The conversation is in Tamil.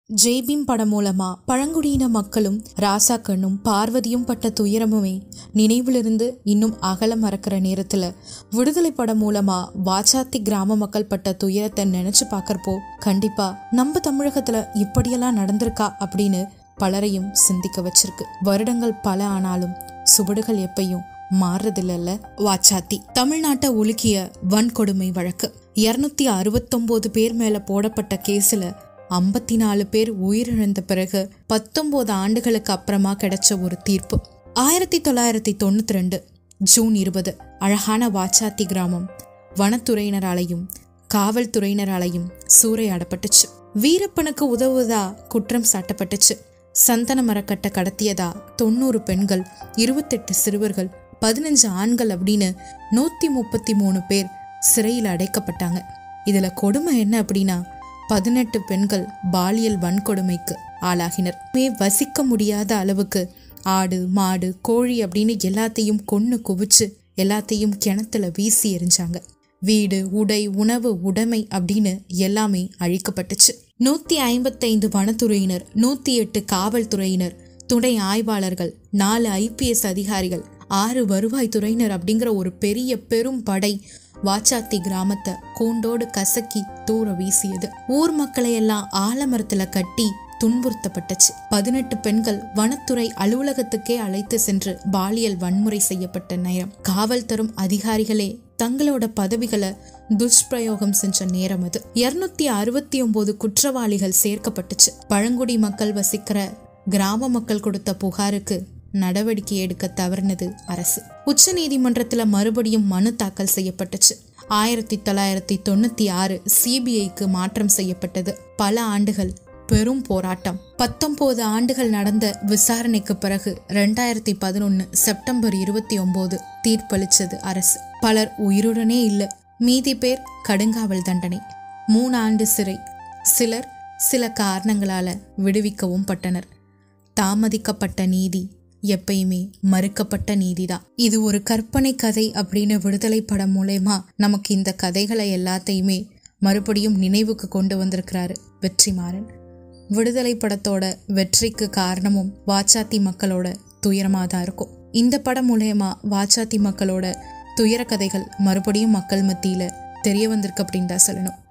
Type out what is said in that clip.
ஜெய்பீம் படம் மூலமா பழங்குடியின மக்களும் ராசாக்கண்ணும் பார்வதியும் பட்ட துயரமுமே நினைவிலிருந்து இன்னும் அகல மறக்கிற நேரத்துல விடுதலை படம் மூலமா வாச்சாத்தி கிராம மக்கள் பட்ட துயரத்தை நினைச்சு பார்க்கறப்போ கண்டிப்பா நம்ம தமிழகத்துல இப்படியெல்லாம் நடந்திருக்கா அப்படின்னு பலரையும் சிந்திக்க வச்சிருக்கு வருடங்கள் பல ஆனாலும் சுவடுகள் எப்பையும் மாறுறதில்லல்ல வாச்சாத்தி தமிழ்நாட்டை உலுக்கிய வன்கொடுமை வழக்கு இருநூத்தி அறுபத்தொன்பது பேர் மேல போடப்பட்ட கேஸ்ல ஐம்பத்தி நாலு பேர் உயிரிழந்த பிறகு பத்தொன்பது ஆண்டுகளுக்கு அப்புறமா கிடைச்ச ஒரு தீர்ப்பு ஆயிரத்தி தொள்ளாயிரத்தி தொண்ணூத்தி ரெண்டு ஜூன் இருபது அழகான வாச்சாத்தி கிராமம் வனத்துறையினராலையும் காவல்துறையினராலையும் சூறையாடப்பட்டுச்சு வீரப்பனுக்கு உதவுவதா குற்றம் சாட்டப்பட்டுச்சு சந்தன மரக்கட்டை கடத்தியதா தொண்ணூறு பெண்கள் இருபத்தெட்டு சிறுவர்கள் பதினஞ்சு ஆண்கள் அப்படின்னு நூத்தி முப்பத்தி மூணு பேர் சிறையில் அடைக்கப்பட்டாங்க இதுல கொடுமை என்ன அப்படின்னா பதினெட்டு பெண்கள் பாலியல் வன்கொடுமைக்கு ஆளாகினர் மே வசிக்க முடியாத அளவுக்கு ஆடு மாடு கோழி அப்படின்னு எல்லாத்தையும் கொன்னு குவிச்சு எல்லாத்தையும் கிணத்துல வீசி எறிஞ்சாங்க வீடு உடை உணவு உடைமை அப்படின்னு எல்லாமே அழிக்கப்பட்டுச்சு நூத்தி ஐம்பத்தைந்து வனத்துறையினர் நூத்தி எட்டு காவல்துறையினர் துணை ஆய்வாளர்கள் நாலு ஐபிஎஸ் அதிகாரிகள் ஆறு வருவாய் துறையினர் அப்படிங்கிற ஒரு பெரிய பெரும் படை வாச்சாத்தி கிராமத்தை கூண்டோடு கசக்கி தூர வீசியது ஊர் மக்களை எல்லாம் ஆலமரத்துல கட்டி துன்புறுத்தப்பட்டுச்சு பதினெட்டு பெண்கள் வனத்துறை அலுவலகத்துக்கே அழைத்து சென்று பாலியல் வன்முறை செய்யப்பட்ட நேரம் காவல் தரும் அதிகாரிகளே தங்களோட பதவிகளை துஷ்பிரயோகம் செஞ்ச நேரம் அது இருநூத்தி அறுபத்தி ஒன்பது குற்றவாளிகள் சேர்க்கப்பட்டுச்சு பழங்குடி மக்கள் வசிக்கிற கிராம மக்கள் கொடுத்த புகாருக்கு நடவடிக்கை எடுக்க தவறினது அரசு உச்ச நீதிமன்றத்துல மறுபடியும் மனு தாக்கல் செய்யப்பட்டுச்சு ஆயிரத்தி தொள்ளாயிரத்தி தொண்ணூத்தி ஆறு சிபிஐக்கு மாற்றம் செய்யப்பட்டது பல ஆண்டுகள் பெரும் போராட்டம் பத்தொன்பது ஆண்டுகள் நடந்த விசாரணைக்கு பிறகு ரெண்டாயிரத்தி பதினொன்னு செப்டம்பர் இருபத்தி ஒன்பது தீர்ப்பளிச்சது அரசு பலர் உயிருடனே இல்ல மீதி பேர் கடுங்காவல் தண்டனை மூணு ஆண்டு சிறை சிலர் சில காரணங்களால விடுவிக்கவும் பட்டனர் தாமதிக்கப்பட்ட நீதி எப்பயுமே மறுக்கப்பட்ட நீதிதான் இது ஒரு கற்பனை கதை அப்படின்னு விடுதலை படம் மூலயமா நமக்கு இந்த கதைகளை எல்லாத்தையுமே மறுபடியும் நினைவுக்கு கொண்டு வந்திருக்கிறாரு வெற்றிமாறன் விடுதலை படத்தோட வெற்றிக்கு காரணமும் வாச்சாத்தி மக்களோட துயரமாக தான் இருக்கும் இந்த படம் மூலயமா வாச்சாத்தி மக்களோட துயர கதைகள் மறுபடியும் மக்கள் மத்தியில் தெரிய வந்திருக்கு அப்படின்னு தான் சொல்லணும்